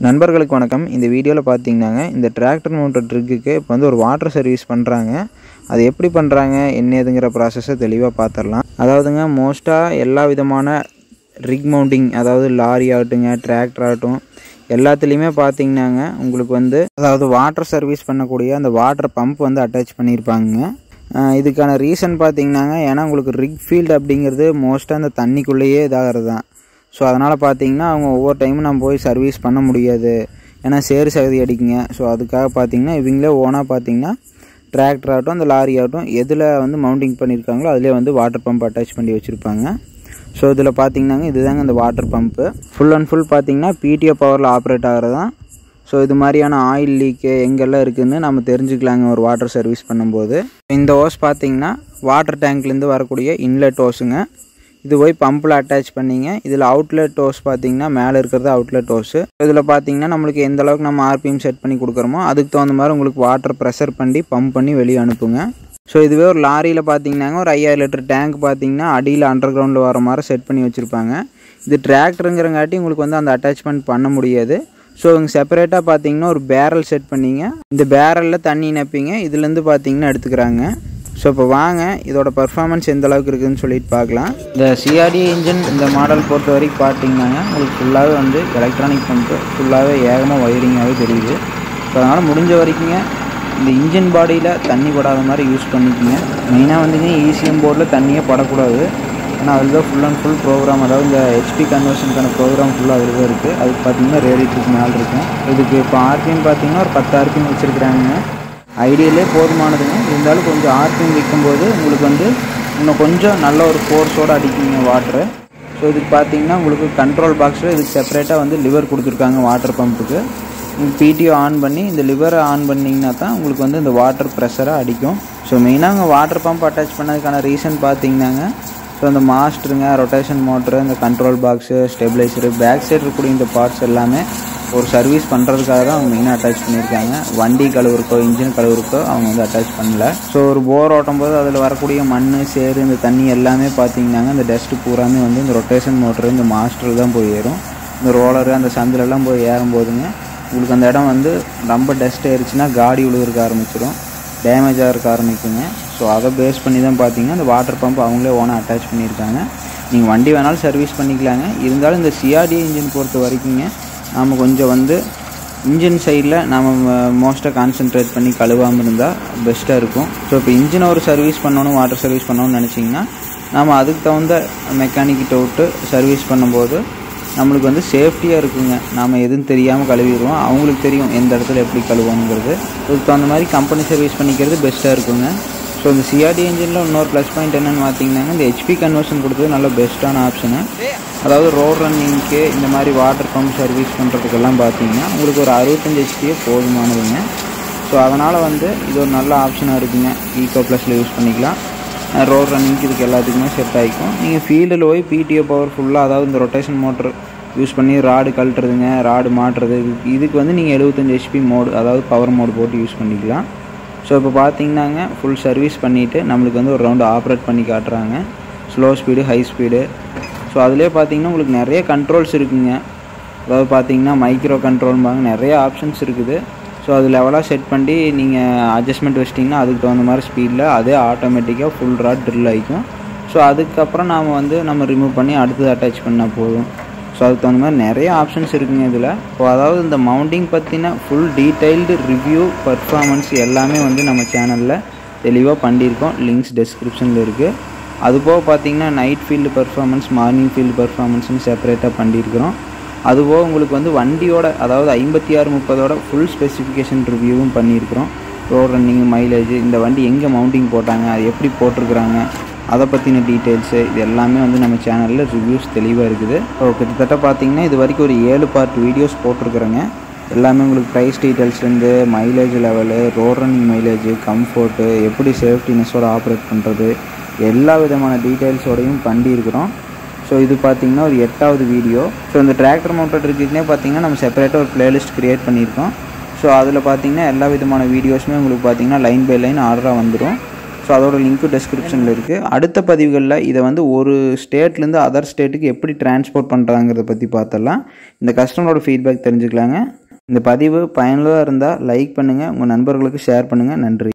நண்பர்களுக்கு வணக்கம் இந்த வீடியோவில் பார்த்தீங்கன்னாங்க இந்த டிராக்டர் மவுண்டட் ட்ரிக்குக்கு இப்போ வந்து ஒரு வாட்டர் சர்வீஸ் பண்ணுறாங்க அது எப்படி பண்ணுறாங்க என்ன ஏதுங்கிற ப்ராசஸை தெளிவாக பார்த்துடலாம் அதாவதுங்க மோஸ்ட்டாக எல்லா விதமான ரிக் மவுண்டிங் அதாவது லாரி ஆகட்டுங்க டிராக்டர் ஆகட்டும் எல்லாத்துலேயுமே பார்த்தீங்கன்னாங்க உங்களுக்கு வந்து அதாவது வாட்டர் சர்வீஸ் பண்ணக்கூடிய அந்த வாட்டர் பம்ப் வந்து அட்டாச் பண்ணியிருப்பாங்க ஆஹ் இதுக்கான ரீசன் பார்த்தீங்கன்னாங்க ஏன்னா உங்களுக்கு ரிக் ஃபீல்டு அப்படிங்கிறது மோஸ்ட்டாக அந்த தண்ணிக்குள்ளேயே இதாகிறது தான் ஸோ அதனால் பார்த்தீங்கன்னா அவங்க ஒவ்வொரு டைமும் நம்ம போய் சர்வீஸ் பண்ண முடியாது ஏன்னா சேறு சகதி அடிக்குங்க ஸோ அதுக்காக பார்த்தீங்கன்னா இவங்களே ஓனாக பார்த்தீங்கன்னா டிராக்டர் ஆகட்டும் அந்த லாரி ஆகட்டும் எதில் வந்து மவுண்டிங் பண்ணியிருக்காங்களோ அதிலே வந்து வாட்டர் பம்ப் அட்டாச் பண்ணி வச்சுருப்பாங்க ஸோ இதில் பார்த்தீங்கன்னாங்க இதுதாங்க இந்த water pump full and full பார்த்தீங்கன்னா பிடிஓ பவரில் ஆப்ரேட் ஆகிறது தான் ஸோ இது மாதிரியான ஆயில் லீக்கு எங்கெல்லாம் இருக்குதுன்னு நம்ம தெரிஞ்சுக்கலாங்க ஒரு வாட்டர் சர்வீஸ் பண்ணும்போது இந்த ஓஸ் பார்த்தீங்கன்னா வாட்டர் டேங்க்லேருந்து வரக்கூடிய இன்லெட் ஓஸுங்க இது போய் பம்பில் அட்டாச் பண்ணிங்க இதில் அவுட்லெட் ஓஸ் பார்த்தீங்கன்னா மேலே இருக்கிறது அவுட்லெட் ஓஸு இதில் பார்த்தீங்கன்னா நம்மளுக்கு எந்த அளவுக்கு நம்ம ஆர்பிஎம் செட் பண்ணி கொடுக்குறோமோ அதுக்கு தகுந்த மாதிரி உங்களுக்கு வாட்டர் ப்ரெஷர் பண்ணி பம்ப் பண்ணி வெளியே அனுப்புங்க ஸோ இதுவே ஒரு லாரியில் பார்த்தீங்கன்னாங்க ஒரு ஐயாயிரம் லிட்டர் டேங்க் பார்த்தீங்கன்னா அடியில் அண்டர் கிரவுண்டில் வர மாதிரி செட் பண்ணி வச்சுருப்பாங்க இது டிராக்டருங்கிறங்காட்டி உங்களுக்கு வந்து அந்த அட்டாச்மெண்ட் பண்ண முடியாது ஸோ இவங்க செப்பரேட்டாக பார்த்தீங்கன்னா ஒரு பேரல் செட் பண்ணிங்க இந்த பேரலில் தண்ணி நப்பிங்க இதுலேருந்து பார்த்தீங்கன்னா எடுத்துக்கிறாங்க ஸோ இப்போ வாங்க இதோட பர்ஃபார்மன்ஸ் எந்த அளவுக்கு இருக்குதுன்னு சொல்லிட்டு பார்க்கலாம் இந்த சிஆர்டி இன்ஜின் இந்த மாடல் பொறுத்த வரைக்கும் பார்த்தீங்கன்னாங்க உங்களுக்கு ஃபுல்லாகவே வந்து எலக்ட்ரானிக் பம்ப்பு ஃபுல்லாகவே ஏகமாக ஒயரிங்காகவே தெரியுது ஸோ அதனால் முடிஞ்ச வரைக்குங்க இந்த இன்ஜின் பாடியில் தண்ணி படாத மாதிரி யூஸ் பண்ணிக்கோங்க மெயினாக வந்துங்க இசிஎம் போர்டில் தண்ணியே படக்கூடாது ஏன்னா அதில் தான் ஃபுல் அண்ட் ஃபுல் ப்ரோக்ராம் அதாவது இந்த ஹெச்பி கன்வர்ஷனுக்கான ப்ரோக்ராம் ஃபுல்லாக அதில் தான் இருக்குது அதுக்கு பார்த்தீங்கன்னா ரேடியத்துக்கு மேலே இருக்கும் இதுக்கு இப்போ ஆர்பிஎம் பார்த்தீங்கன்னா ஒரு பத்து ஆர்பிஎம் வச்சுருக்குறாங்க ஐடியலே போதுமானதுங்க இருந்தாலும் கொஞ்சம் ஆர்பிஎம் வைக்கும்போது உங்களுக்கு வந்து இன்னும் கொஞ்சம் நல்ல ஒரு ஃபோர்ஸோடு அடிக்குங்க வாட்டரு ஸோ இதுக்கு பார்த்தீங்கன்னா உங்களுக்கு கண்ட்ரோல் பாக்ஸில் இதுக்கு செப்பரேட்டாக வந்து லிவர் கொடுத்துருக்காங்க வாட்டர் பம்புக்கு பிடிஓ ஆன் பண்ணி இந்த லிவரை ஆன் பண்ணிங்கன்னா தான் உங்களுக்கு வந்து இந்த வாட்டர் ப்ரெஷரை அடிக்கும் ஸோ மெயினாக உங்கள் வாட்டர் பம்ப் அட்டாச் பண்ணதுக்கான ரீசன் பார்த்தீங்கன்னாங்க ஸோ இந்த மாஸ்டருங்க ரொட்டேஷன் மோட்ரு இந்த control box stabiliser back side இருக்கக்கூடிய இந்த பார்ட்ஸ் எல்லாமே ஒரு சர்வீஸ் பண்ணுறதுக்காக தான் அவங்க மெயினாக அட்டாச் பண்ணியிருக்காங்க வண்டி கழுவுறக்கோ இன்ஜின் கழுவுறக்கோ அவங்க வந்து அட்டாச் பண்ணல ஸோ ஒரு போர் ஓட்டும் போது அதில் வரக்கூடிய மண் சேறு இந்த தண்ணி எல்லாமே பார்த்தீங்கன்னாங்க இந்த டஸ்ட்டு பூராமே வந்து இந்த ரொட்டேஷன் மோட்ரு இந்த மாஸ்டர் தான் போய் ஏறும் இந்த ரோலரு அந்த சந்திலெல்லாம் போய் ஏறும் போதுங்க உங்களுக்கு அந்த இடம் வந்து ரொம்ப டஸ்ட் ஏறிச்சுன்னா காடி விழுகிறக்க ஆரம்பிச்சிடும் டேமேஜ் ஆகிறதுக்கு ஆரம்பிக்குங்க ஸோ அதை பேஸ் பண்ணி தான் பார்த்தீங்கன்னா இந்த வாட்டர் பம்ப் அவங்களே ஓனாக அட்டாச் பண்ணியிருக்காங்க நீங்கள் வண்டி வேணாலும் சர்வீஸ் பண்ணிக்கலாங்க இருந்தாலும் இந்த சிஆர்டி இன்ஜின் பொறுத்த வரைக்குங்க நாம் கொஞ்சம் வந்து இன்ஜின் சைடில் நாம் மோஸ்ட்டாக கான்சென்ட்ரேட் பண்ணி கழுவாமல் இருந்தால் பெஸ்ட்டாக இருக்கும் ஸோ இப்போ இன்ஜினை ஒரு சர்வீஸ் பண்ணணும் வாட்டர் சர்வீஸ் பண்ணணும்னு நினச்சிங்கன்னா நாம் அதுக்கு தகுந்த மெக்கானிக்கிட்ட விட்டு சர்வீஸ் பண்ணும்போது நம்மளுக்கு வந்து சேஃப்டியாக இருக்குங்க நாம் எதுவும் தெரியாமல் கழுவிடுவோம் அவங்களுக்கு தெரியும் எந்த இடத்துல எப்படி கழுவணுங்கிறது அதுக்கு தகுந்த மாதிரி கம்பெனி சர்வீஸ் பண்ணிக்கிறது பெஸ்ட்டாக இருக்குங்க ஸோ இந்த சிஆர்டி இன்ஜினில் இன்னொரு ப்ளஸ் பாயிண்ட் என்னென்னு பார்த்தீங்கன்னா இந்த ஹெச்பி கன்வர்ஷன் கொடுத்தது நல்ல பெஸ்ட்டான ஆப்ஷனு அதாவது ரோட் ரன்னிங்க்கு இந்த மாதிரி வாட்டர் பம்ப் சர்வீஸ் பண்ணுறதுக்கெல்லாம் பார்த்தீங்கன்னா உங்களுக்கு ஒரு அறுபத்தஞ்சு ஹெச்பியே போதுமானதுங்க ஸோ அதனால் வந்து இது ஒரு நல்ல ஆப்ஷனாக இருக்குங்க ஈகோ ப்ளஸில் யூஸ் பண்ணிக்கலாம் ரோட் ரன்னிங்க்கு இதுக்கு எல்லாத்துக்குமே செட் ஆகிக்கும் நீங்கள் ஃபீல்டில் போய் பிடிஓ பவர் ஃபுல்லாக அதாவது இந்த ரொட்டேஷன் மோட்ரு யூஸ் பண்ணி ராடு கழட்டுறதுங்க ராடு மாட்டுறது இதுக்கு வந்து நீங்கள் எழுபத்தஞ்சு ஹெச்பி மோடு அதாவது பவர் மோடு போட்டு யூஸ் பண்ணிக்கலாம் ஸோ இப்போ பார்த்தீங்கன்னாங்க ஃபுல் சர்வீஸ் பண்ணிவிட்டு நம்மளுக்கு வந்து ஒரு ரவுண்டு ஆப்ரேட் பண்ணி காட்டுறாங்க slow speed high speed so அதிலே பார்த்தீங்கன்னா உங்களுக்கு நிறைய கண்ட்ரோல்ஸ் இருக்குங்க அதாவது பார்த்தீங்கன்னா மைக்ரோ கண்ட்ரோல்பாங்க நிறைய ஆப்ஷன்ஸ் இருக்குது ஸோ அது லெவலாக செட் பண்ணி நீங்கள் அட்ஜஸ்ட்மெண்ட் வச்சிட்டிங்கன்னா அதுக்கு தகுந்த மாதிரி ஸ்பீடில் அதே ஆட்டோமேட்டிக்காக ஃபுல் ராட் ட்ரில் ஆகிக்கும் ஸோ அதுக்கப்புறம் நாம் வந்து நம்ம ரிமூவ் பண்ணி அடுத்தது அட்டாச் பண்ணால் போதும் ஸோ அதுக்கு தகுந்த மாதிரி நிறைய ஆப்ஷன்ஸ் இருக்குங்க இதில் ஸோ அதாவது இந்த மவுண்டிங் பற்றின ஃபுல் டீட்டெயில்டு ரிவ்யூ பர்ஃபார்மன்ஸ் எல்லாமே வந்து நம்ம சேனலில் தெளிவாக பண்ணியிருக்கோம் லிங்க்ஸ் டெஸ்கிரிப்ஷனில் இருக்குது அதுபோக பார்த்தீங்கன்னா night field performance morning field பர்ஃபார்மன்ஸ்னு செப்பரேட்டாக பண்ணியிருக்கிறோம் அதுபோக உங்களுக்கு வந்து வண்டியோட அதாவது ஐம்பத்தி ஆறு முப்பதோட ஃபுல் ஸ்பெசிஃபிகேஷன் ரிவ்யூவும் பண்ணியிருக்கிறோம் ரோட் ரன்னிங் மைலேஜ் இந்த வண்டி எங்கே மவுண்டிங் போட்டாங்க அது எப்படி போட்டிருக்கிறாங்க அதை பற்றின டீட்டெயில்ஸு இது எல்லாமே வந்து நம்ம சேனலில் ரிவ்யூஸ் தெளிவாக இருக்குது ஸோ கிட்டத்தட்ட பார்த்தீங்கன்னா இது வரைக்கும் ஒரு ஏழு பார்ட் வீடியோஸ் போட்டிருக்கிறேங்க எல்லாமே உங்களுக்கு ப்ரைஸ் டீட்டெயில்ஸ்லேருந்து mileage level road running mileage comfort எப்படி சேஃப்டினஸோடு ஆப்ரேட் பண்ணுறது எல்லா விதமான டீட்டெயில்ஸோடையும் பண்ணியிருக்கிறோம் ஸோ இது பார்த்தீங்கன்னா ஒரு எட்டாவது வீடியோ ஸோ இந்த டிராக்டர் மவுண்டட் இருக்குன்னே பார்த்தீங்கன்னா நம்ம செப்பரேட்டாக ஒரு பிளேலிஸ்ட் க்ரியேட் பண்ணியிருக்கோம் ஸோ அதில் பார்த்தீங்கன்னா எல்லா விதமான வீடியோஸுமே உங்களுக்கு பார்த்தீங்கன்னா லைன் பை லைன் ஆர்டராக வந்துடும் ஸோ அதோட லிங்க்கும் டிஸ்கிரிப்ஷனில் இருக்குது அடுத்த பதிவுகளில் இதை வந்து ஒரு ஸ்டேட்லேருந்து அதர் ஸ்டேட்டுக்கு எப்படி டிரான்ஸ்போர்ட் பண்ணுறாங்கிறத பற்றி பார்த்தலாம் இந்த கஸ்டமரோட ஃபீட்பேக் தெரிஞ்சுக்கலாங்க இந்த பதிவு பயனுள்ளதாக இருந்தால் லைக் பண்ணுங்கள் உங்கள் நண்பர்களுக்கு ஷேர் பண்ணுங்கள் நன்றி